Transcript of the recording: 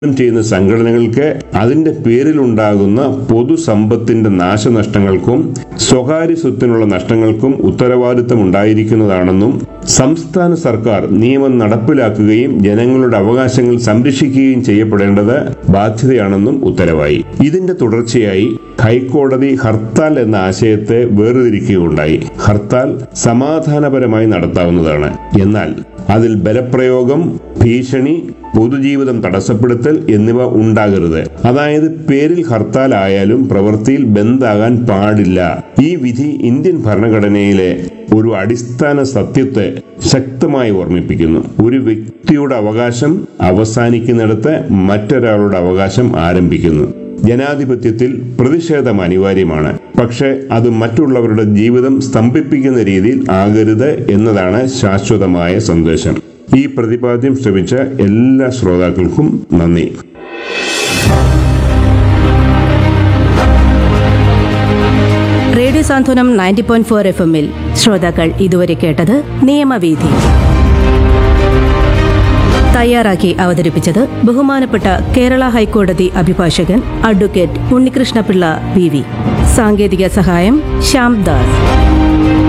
ചെയ്യുന്ന സംഘടനകൾക്ക് അതിന്റെ പേരിലുണ്ടാകുന്ന പൊതുസമ്പത്തിന്റെ നാശനഷ്ടങ്ങൾക്കും സ്വകാര്യ സ്വത്തിനുള്ള നഷ്ടങ്ങൾക്കും ഉത്തരവാദിത്തം ഉണ്ടായിരിക്കുന്നതാണെന്നും സംസ്ഥാന സർക്കാർ നിയമം നടപ്പിലാക്കുകയും ജനങ്ങളുടെ അവകാശങ്ങൾ സംരക്ഷിക്കുകയും ചെയ്യപ്പെടേണ്ടത് ബാധ്യതയാണെന്നും ഉത്തരവായി ഇതിന്റെ തുടർച്ചയായി ഹൈക്കോടതി ഹർത്താൽ എന്ന ആശയത്തെ വേർതിരിക്കുകയുണ്ടായി ഹർത്താൽ സമാധാനപരമായി നടത്താവുന്നതാണ് എന്നാൽ അതിൽ ബലപ്രയോഗം ഭീഷണി പൊതുജീവിതം തടസ്സപ്പെടുത്തൽ എന്നിവ ഉണ്ടാകരുത് അതായത് പേരിൽ ഹർത്താൽ ആയാലും പ്രവൃത്തിയിൽ ബന്ധാകാൻ പാടില്ല ഈ വിധി ഇന്ത്യൻ ഭരണഘടനയിലെ ഒരു അടിസ്ഥാന സത്യത്തെ ശക്തമായി ഓർമ്മിപ്പിക്കുന്നു ഒരു വ്യക്തിയുടെ അവകാശം അവസാനിക്കുന്നിടത്ത് മറ്റൊരാളുടെ അവകാശം ആരംഭിക്കുന്നു ജനാധിപത്യത്തിൽ പ്രതിഷേധം അനിവാര്യമാണ് പക്ഷേ അത് മറ്റുള്ളവരുടെ ജീവിതം സ്തംഭിപ്പിക്കുന്ന രീതിയിൽ ആകരുത് എന്നതാണ് ശാശ്വതമായ സന്ദേശം ഈ പ്രതിപാദ്യം ശ്രമിച്ച എല്ലാ ശ്രോതാക്കൾക്കും നന്ദി radio Santhwanam ninety point four F എമ്മിൽ ശ്രോതാക്കൾ ഇതുവരെ കേട്ടത് നിയമവീഥി തയ്യാറാക്കി അവതരിപ്പിച്ചത് ബഹുമാനപ്പെട്ട കേരള ഹൈക്കോടതി അഭിഭാഷകൻ അഡ്വക്കേറ്റ് ഉണ്ണികൃഷ്ണപിള്ള പി വി സാങ്കേതിക സഹായം ശ്യാം ദാസ്